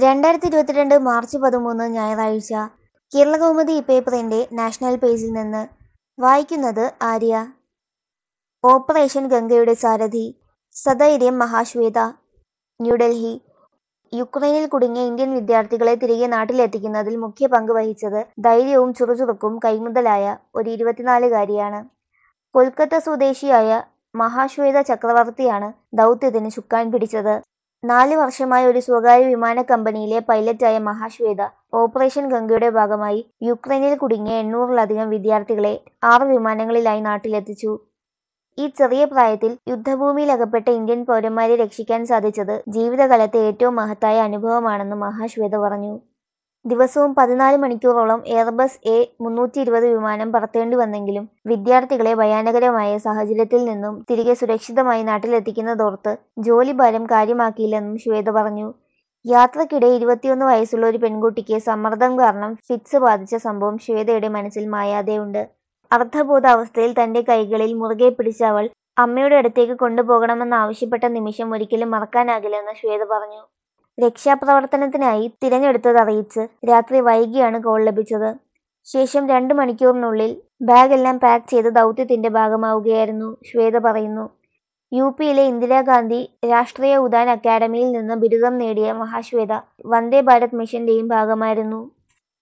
രണ്ടായിരത്തി ഇരുപത്തിരണ്ട് മാർച്ച് പതിമൂന്ന് ഞായറാഴ്ച കേരളകൗമുദി പേപ്പറിന്റെ നാഷണൽ പേജിൽ നിന്ന് വായിക്കുന്നത് ആര്യ ഓപ്പറേഷൻ ഗംഗയുടെ സാരഥി സധൈര്യം മഹാശ്വേത ന്യൂഡൽഹി യുക്രൈനിൽ കുടുങ്ങിയ ഇന്ത്യൻ വിദ്യാർത്ഥികളെ തിരികെ നാട്ടിലെത്തിക്കുന്നതിൽ മുഖ്യ പങ്ക് വഹിച്ചത് ധൈര്യവും ചുറുചുറുക്കും കൈമുതലായ ഒരു ഇരുപത്തിനാലുകാരിയാണ് കൊൽക്കത്ത സ്വദേശിയായ മഹാശ്വേത ചക്രവർത്തിയാണ് ദൗത്യത്തിന് ചുക്കാൻ പിടിച്ചത് നാല് വർഷമായി ഒരു സ്വകാര്യ വിമാന കമ്പനിയിലെ പൈലറ്റായ മഹാശ്വേത ഓപ്പറേഷൻ ഗംഗയുടെ ഭാഗമായി യുക്രൈനിൽ കുടുങ്ങിയ എണ്ണൂറിലധികം വിദ്യാർത്ഥികളെ ആറ് വിമാനങ്ങളിലായി നാട്ടിലെത്തിച്ചു ഈ ചെറിയ പ്രായത്തിൽ യുദ്ധഭൂമിയിൽ അകപ്പെട്ട ഇന്ത്യൻ പൗരന്മാരെ രക്ഷിക്കാൻ സാധിച്ചത് ജീവിതകാലത്തെ ഏറ്റവും മഹത്തായ അനുഭവമാണെന്ന് മഹാശ്വേത പറഞ്ഞു ദിവസവും പതിനാല് മണിക്കൂറോളം എയർബസ് എ മുന്നൂറ്റി ഇരുപത് വിമാനം പറത്തേണ്ടി വന്നെങ്കിലും വിദ്യാർത്ഥികളെ ഭയാനകരമായ സാഹചര്യത്തിൽ നിന്നും തിരികെ സുരക്ഷിതമായി നാട്ടിലെത്തിക്കുന്നതോർത്ത് ജോലിഭാരം കാര്യമാക്കിയില്ലെന്നും ശ്വേത പറഞ്ഞു യാത്രക്കിടെ ഇരുപത്തിയൊന്ന് വയസ്സുള്ള ഒരു പെൺകുട്ടിക്ക് സമ്മർദ്ദം കാരണം ഫിറ്റ്സ് ബാധിച്ച സംഭവം ശ്വേതയുടെ മനസ്സിൽ മായാതെയുണ്ട് അർദ്ധബോധാവസ്ഥയിൽ തന്റെ കൈകളിൽ മുറുകെ പിടിച്ച അവൾ അമ്മയുടെ അടുത്തേക്ക് കൊണ്ടുപോകണമെന്ന് ആവശ്യപ്പെട്ട നിമിഷം ഒരിക്കലും മറക്കാനാകില്ലെന്ന് ശ്വേത പറഞ്ഞു രക്ഷാപ്രവർത്തനത്തിനായി തിരഞ്ഞെടുത്തതറിയിച്ച് രാത്രി വൈകിയാണ് കോൾ ലഭിച്ചത് ശേഷം രണ്ട് മണിക്കൂറിനുള്ളിൽ ബാഗെല്ലാം പാക്ക് ചെയ്ത് ദൗത്യത്തിന്റെ ഭാഗമാവുകയായിരുന്നു ശ്വേത പറയുന്നു യു പിയിലെ ഇന്ദിരാഗാന്ധി രാഷ്ട്രീയ ഉദാൻ അക്കാദമിയിൽ നിന്ന് ബിരുദം നേടിയ മഹാശ്വേത വന്ദേ ഭാരത് മിഷന്റെയും ഭാഗമായിരുന്നു